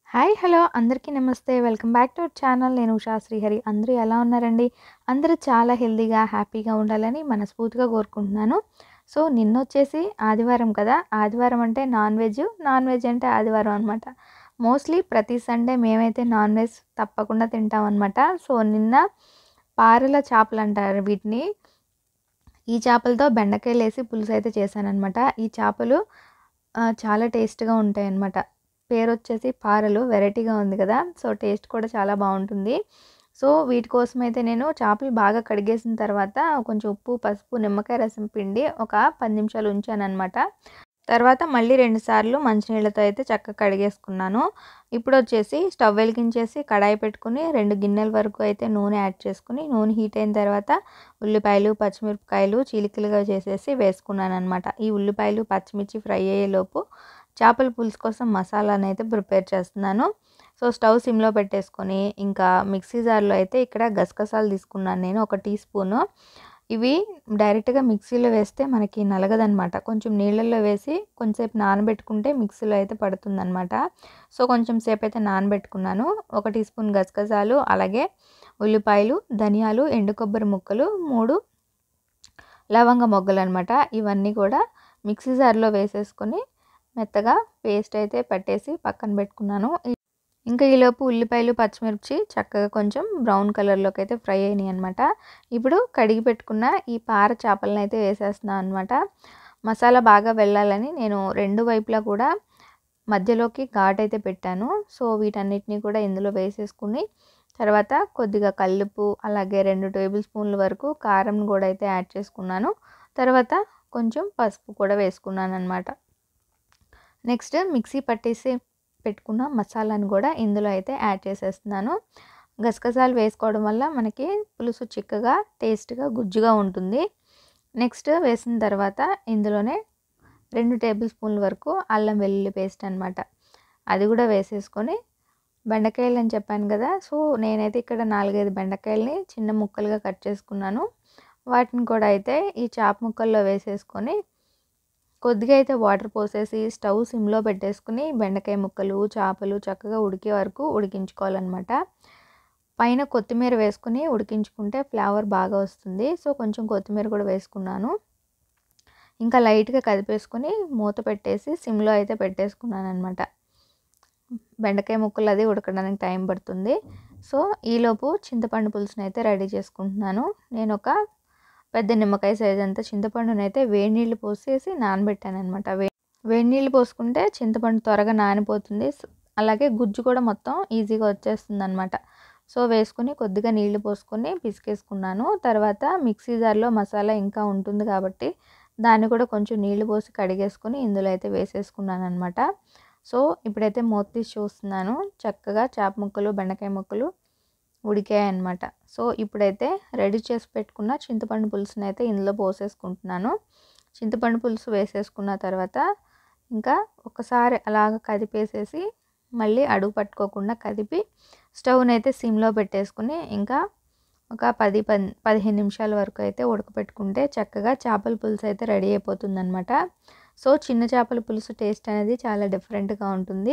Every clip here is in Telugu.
హాయ్ హలో అందరికీ నమస్తే welcome back to our channel నేను ఉషా శ్రీహరి అందరూ ఎలా ఉన్నారండి అందరూ చాలా హెల్తీగా హ్యాపీగా ఉండాలని మనస్ఫూర్తిగా కోరుకుంటున్నాను సో నిన్న వచ్చేసి ఆదివారం కదా ఆదివారం అంటే నాన్ వెజ్ నాన్ వెజ్ అంటే ఆదివారం అనమాట మోస్ట్లీ ప్రతి సండే మేమైతే నాన్ వెజ్ తప్పకుండా తింటాం అనమాట సో నిన్న పారల చేపలు అంటారు వీటిని ఈ చేపలతో బెండకాయలు వేసి పులుసు అయితే చేశానమాట ఈ చేపలు ఆ, చాలా టేస్ట్గా ఉంటాయి అన్నమాట పేరు వచ్చేసి పారలు వెరైటీగా ఉంది కదా సో టేస్ట్ కూడా చాలా బాగుంటుంది సో వీటి కోసం అయితే నేను చేపలు బాగా కడిగేసిన తర్వాత కొంచెం ఉప్పు పసుపు నిమ్మకాయ రసం పిండి ఒక పది నిమిషాలు ఉంచాను అనమాట తర్వాత మళ్ళీ రెండు సార్లు మంచినీళ్ళతో అయితే చక్కగా కడిగేసుకున్నాను ఇప్పుడు వచ్చేసి స్టవ్ వెలిగించేసి కడాయి పెట్టుకుని రెండు గిన్నెల వరకు అయితే నూనె యాడ్ చేసుకుని నూనె హీట్ అయిన తర్వాత ఉల్లిపాయలు పచ్చిమిరపకాయలు చీలికలుగా చేసేసి వేసుకున్నాను అనమాట ఈ ఉల్లిపాయలు పచ్చిమిర్చి ఫ్రై అయ్యేలోపు చేపల పులుసు కోసం మసాలాను అయితే ప్రిపేర్ చేస్తున్నాను సో స్టవ్ సిమ్లో పెట్టేసుకొని ఇంకా మిక్సీ జార్లో అయితే ఇక్కడ గసగసాలు తీసుకున్నాను నేను ఒక టీ స్పూను ఇవి డైరెక్ట్గా మిక్సీలో వేస్తే మనకి నలగదనమాట కొంచెం నీళ్ళల్లో వేసి కొంచెంసేపు నానబెట్టుకుంటే మిక్సీలో అయితే పడుతుందన్నమాట సో కొంచెం సేపు అయితే నానబెట్టుకున్నాను ఒక టీ స్పూన్ గసగసాలు అలాగే ఉల్లిపాయలు ధనియాలు ఎండు కొబ్బరి ముక్కలు మూడు లవంగ మొగ్గలు అనమాట ఇవన్నీ కూడా మిక్సీ జార్లో వేసేసుకొని మెత్తగా పేస్ట్ అయితే పట్టేసి పక్కన పెట్టుకున్నాను ఇంకా ఈలోపు ఉల్లిపాయలు పచ్చిమిర్చి చక్కగా కొంచెం బ్రౌన్ కలర్లోకి అయితే ఫ్రై అయినాయి అనమాట ఇప్పుడు కడిగి పెట్టుకున్న ఈ పార చేపలను అయితే వేసేస్తున్నాను అనమాట మసాలా బాగా వెళ్ళాలని నేను రెండు వైపులా కూడా మధ్యలోకి ఘాట్ అయితే పెట్టాను సో వీటన్నిటిని కూడా ఇందులో వేసేసుకుని తర్వాత కొద్దిగా కల్లుపు అలాగే రెండు టేబుల్ స్పూన్ల వరకు కారం కూడా అయితే యాడ్ చేసుకున్నాను తర్వాత కొంచెం పసుపు కూడా వేసుకున్నాను అనమాట నెక్స్ట్ మిక్సీ పట్టేసి పెట్టుకున్న మసాలాను కూడా ఇందులో అయితే యాడ్ చేసేస్తున్నాను గసగసాలు వేసుకోవడం వల్ల మనకి పులుసు చిక్కగా టేస్ట్గా గుజ్జుగా ఉంటుంది నెక్స్ట్ వేసిన తర్వాత ఇందులోనే రెండు టేబుల్ స్పూన్ల వరకు అల్లం వెల్లుల్లి పేస్ట్ అనమాట అది కూడా వేసేసుకొని బెండకాయలు అని చెప్పాను కదా సో నేనైతే ఇక్కడ నాలుగైదు బెండకాయలని చిన్న ముక్కలుగా కట్ చేసుకున్నాను వాటిని కూడా అయితే ఈ చాప ముక్కల్లో వేసేసుకొని కొద్దిగా అయితే వాటర్ పోసేసి స్టవ్ సిమ్లో పెట్టేసుకుని బెండకాయ ముక్కలు చేపలు చక్కగా ఉడికే వరకు ఉడికించుకోవాలన్నమాట పైన కొత్తిమీర వేసుకుని ఉడికించుకుంటే ఫ్లేవర్ బాగా వస్తుంది సో కొంచెం కొత్తిమీర కూడా వేసుకున్నాను ఇంకా లైట్గా కదిపేసుకొని మూత పెట్టేసి సిమ్లో అయితే పెట్టేసుకున్నాను అనమాట బెండకాయ ముక్కలు అది ఉడకడానికి టైం పడుతుంది సో ఈలోపు చింతపండు పులుసుని అయితే రెడీ చేసుకుంటున్నాను నేను ఒక పెద్ద నిమ్మకాయ సైజ్ అంతా చింతపండుని అయితే వేడి నీళ్ళు పోసేసి నానబెట్టాను అనమాట వే వేడి నీళ్ళు పోసుకుంటే చింతపండు త్వరగా నానిపోతుంది అలాగే గుజ్జు కూడా మొత్తం ఈజీగా వచ్చేస్తుంది అనమాట సో వేసుకుని కొద్దిగా నీళ్లు పోసుకొని పిసికేసుకున్నాను తర్వాత మిక్సీ జార్లో మసాలా ఇంకా ఉంటుంది కాబట్టి దాన్ని కూడా కొంచెం నీళ్లు పోసి కడిగేసుకొని ఇందులో అయితే వేసేసుకున్నాను అనమాట సో ఇప్పుడైతే మూత తీసి చూస్తున్నాను చక్కగా చేప ముక్కలు బెండకాయ ముక్కలు ఉడికాయి అనమాట సో ఇప్పుడైతే రెడీ చేసి పెట్టుకున్న చింతపండు పులుసుని అయితే ఇందులో పోసేసుకుంటున్నాను చింతపండు పులుసు వేసేసుకున్న తర్వాత ఇంకా ఒకసారి అలాగ కదిపేసేసి మళ్ళీ అడుగు పట్టుకోకుండా కదిపి స్టవ్ని అయితే సిమ్లో పెట్టేసుకుని ఇంకా ఒక పది పది పదిహేను నిమిషాల వరకు అయితే ఉడకపెట్టుకుంటే చక్కగా చేపల పులుసు అయితే రెడీ అయిపోతుంది అనమాట సో చిన్న చేపల పులుసు టేస్ట్ అనేది చాలా డిఫరెంట్గా ఉంటుంది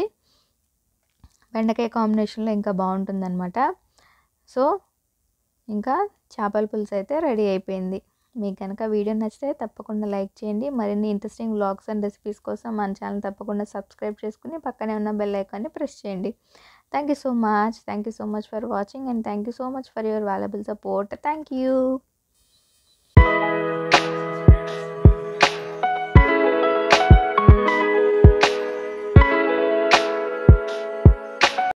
బెండకాయ కాంబినేషన్లో ఇంకా బాగుంటుంది అనమాట సో ఇంకా చేపల పులుసు అయితే రెడీ అయిపోయింది మీకు కనుక వీడియో నచ్చితే తప్పకుండా లైక్ చేయండి మరిన్ని ఇంట్రెస్టింగ్ వ్లాగ్స్ అండ్ రెసిపీస్ కోసం మన ఛానల్ తప్పకుండా సబ్స్క్రైబ్ చేసుకుని పక్కనే ఉన్న బెల్ ఐకాన్ని ప్రెస్ చేయండి thank you so much thank you so much for watching and thank you so much for your valuable support thank you